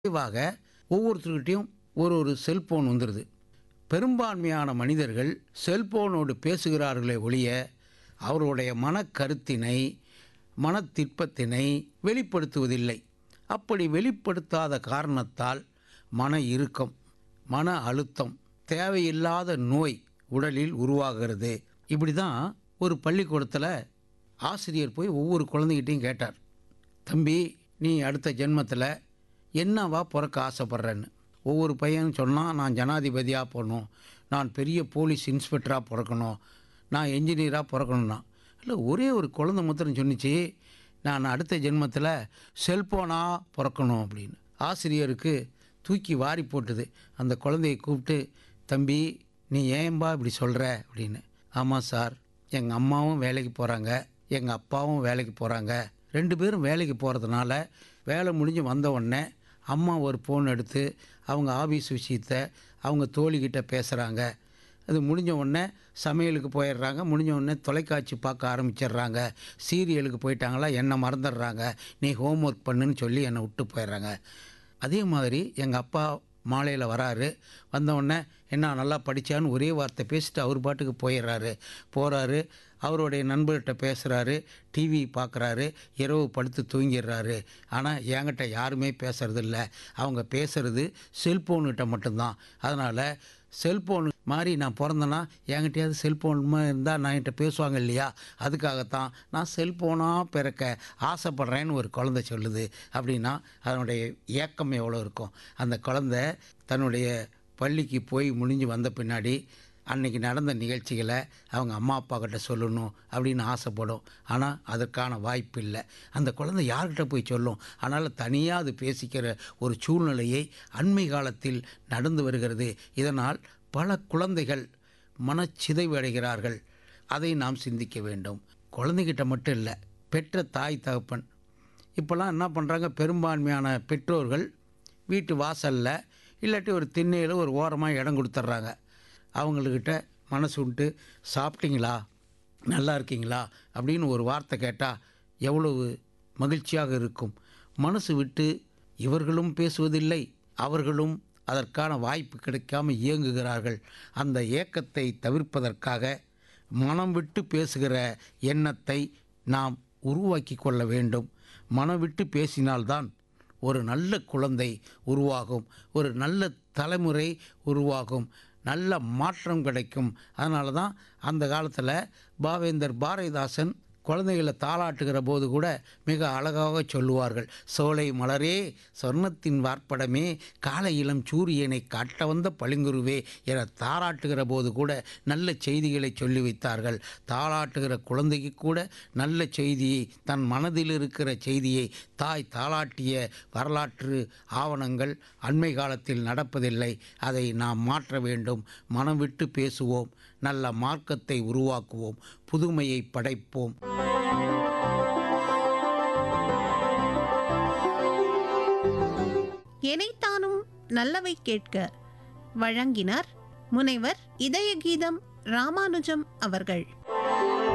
விரைவாக ஒவ்வொருத்தர்கிட்டையும் ஒரு ஒரு செல்போன் வந்துடுது பெரும்பான்மையான மனிதர்கள் செல்போனோடு பேசுகிறார்களே ஒழிய அவருடைய மனக்கருத்தினை மனத்திற்பத்தினை வெளிப்படுத்துவதில்லை அப்படி வெளிப்படுத்தாத காரணத்தால் மன இறுக்கம் மன அழுத்தம் தேவையில்லாத நோய் உடலில் உருவாகிறது இப்படி தான் ஒரு பள்ளிக்கூடத்தில் ஆசிரியர் போய் ஒவ்வொரு குழந்தைகிட்டையும் கேட்டார் தம்பி நீ அடுத்த ஜென்மத்தில் என்னவா பிறக்க ஆசைப்பட்றேன்னு ஒவ்வொரு பையனும் சொன்னால் நான் ஜனாதிபதியாக போகணும் நான் பெரிய போலீஸ் இன்ஸ்பெக்டராக பிறக்கணும் நான் என்ஜினியராக பிறக்கணும்னா இல்லை ஒரே ஒரு குழந்தை மாத்திரம் சொன்னிச்சு நான் அடுத்த ஜென்மத்தில் செல்போனாக பிறக்கணும் அப்படின்னு ஆசிரியருக்கு தூக்கி வாரி போட்டுது அந்த குழந்தையை கூப்பிட்டு தம்பி நீ ஏன்பா இப்படி சொல்கிற அப்படின்னு ஆமாம் சார் எங்கள் அம்மாவும் வேலைக்கு போகிறாங்க எங்கள் அப்பாவும் வேலைக்கு போகிறாங்க ரெண்டு பேரும் வேலைக்கு போகிறதுனால வேலை முடிஞ்சு வந்த உடனே அம்மா ஒரு ஃபோன் எடுத்து அவங்க ஆஃபீஸ் விஷயத்த அவங்க தோழிக்கிட்ட பேசுகிறாங்க அது முடிஞ்ச உடனே சமையலுக்கு போயிடுறாங்க முடிஞ்ச உடனே தொலைக்காட்சி பார்க்க ஆரம்பிச்சிடுறாங்க சீரியலுக்கு போயிட்டாங்களா என்னை மறந்துடுறாங்க நீ ஹோம்ஒர்க் பண்ணுன்னு சொல்லி என்னை விட்டு போயிடுறாங்க அதே மாதிரி எங்கள் அப்பா மாலையில் வராரு வந்த உடனே என்ன நல்லா படித்தான்னு ஒரே வார்த்தை பேசிட்டு அவர் பாட்டுக்கு போயிடுறாரு போகிறாரு அவருடைய நண்பர்கிட்ட பேசுகிறாரு டிவி பார்க்குறாரு இரவு படுத்து தூங்கிடுறாரு ஆனால் என்கிட்ட யாருமே பேசுறதில்ல அவங்க பேசுகிறது செல்ஃபோனுகிட்ட மட்டும்தான் அதனால் செல்ஃபோன் மாதிரி நான் பிறந்தேன்னா என்கிட்டயாவது செல்ஃபோன் இருந்தால் நான் என்கிட்ட பேசுவாங்க இல்லையா அதுக்காகத்தான் நான் செல்ஃபோனாக பிறக்க ஆசைப்பட்றேன்னு ஒரு குழந்தை சொல்லுது அப்படின்னா அதனுடைய ஏக்கம் எவ்வளோ இருக்கும் அந்த குழந்தை தன்னுடைய பள்ளிக்கு போய் முடிஞ்சு வந்த பின்னாடி அன்னைக்கு நடந்த நிகழ்ச்சிகளை அவங்க அம்மா அப்பா கிட்ட சொல்லணும் அப்படின்னு ஆசைப்படும் ஆனால் அதற்கான வாய்ப்பு இல்லை அந்த குழந்தை யார்கிட்ட போய் சொல்லும் அதனால் தனியாக அது பேசிக்கிற ஒரு சூழ்நிலையை அண்மை காலத்தில் நடந்து வருகிறது இதனால் பல குழந்தைகள் மனச்சிதைவு அடைகிறார்கள் அதை நாம் சிந்திக்க வேண்டும் குழந்தைகிட்ட மட்டும் இல்லை பெற்ற தாய் தகப்பன் இப்போல்லாம் என்ன பண்ணுறாங்க பெரும்பான்மையான பெற்றோர்கள் வீட்டு வாசலில் இல்லாட்டி ஒரு திண்ணையில் ஒரு ஓரமாக இடம் கொடுத்துட்றாங்க அவங்கக்கிட்ட மனசு விட்டு சாப்பிட்டீங்களா நல்லா இருக்கீங்களா அப்படின்னு ஒரு வார்த்தை கேட்டால் எவ்வளவு மகிழ்ச்சியாக இருக்கும் மனசு விட்டு இவர்களும் பேசுவதில்லை அவர்களும் அதற்கான வாய்ப்பு கிடைக்காம இயங்குகிறார்கள் அந்த ஏக்கத்தை தவிர்ப்பதற்காக மனம் விட்டு பேசுகிற எண்ணத்தை நாம் உருவாக்கி கொள்ள வேண்டும் மனம் விட்டு பேசினால்தான் ஒரு நல்ல குழந்தை உருவாகும் ஒரு நல்ல தலைமுறை உருவாகும் நல்ல மாற்றம் கிடைக்கும் அதனால தான் அந்த காலத்தில் பாவேந்தர் பாரதிதாசன் குழந்தைகளை தாளாட்டுகிற போது கூட மிக அழகாக சொல்லுவார்கள் சோலை மலரே சொர்ணத்தின் வார்ப்படமே காலை இளம் சூரியனை காட்ட வந்த பளிங்குருவே என தாளாட்டுகிற போது கூட நல்ல செய்திகளை சொல்லி வைத்தார்கள் தாளாட்டுகிற குழந்தைக்கு கூட நல்ல செய்தியை தன் மனதில் இருக்கிற செய்தியை தாய் தாளாட்டிய வரலாற்று ஆவணங்கள் அண்மை காலத்தில் நடப்பதில்லை அதை நாம் மாற்ற வேண்டும் மனம் விட்டு பேசுவோம் நல்ல மார்க்கத்தை உருவாக்குவோம் புதுமையை படைப்போம் எனைத்தானும் நல்லவை கேட்க வழங்கினார் முனைவர் இதய கீதம் ராமானுஜம் அவர்கள்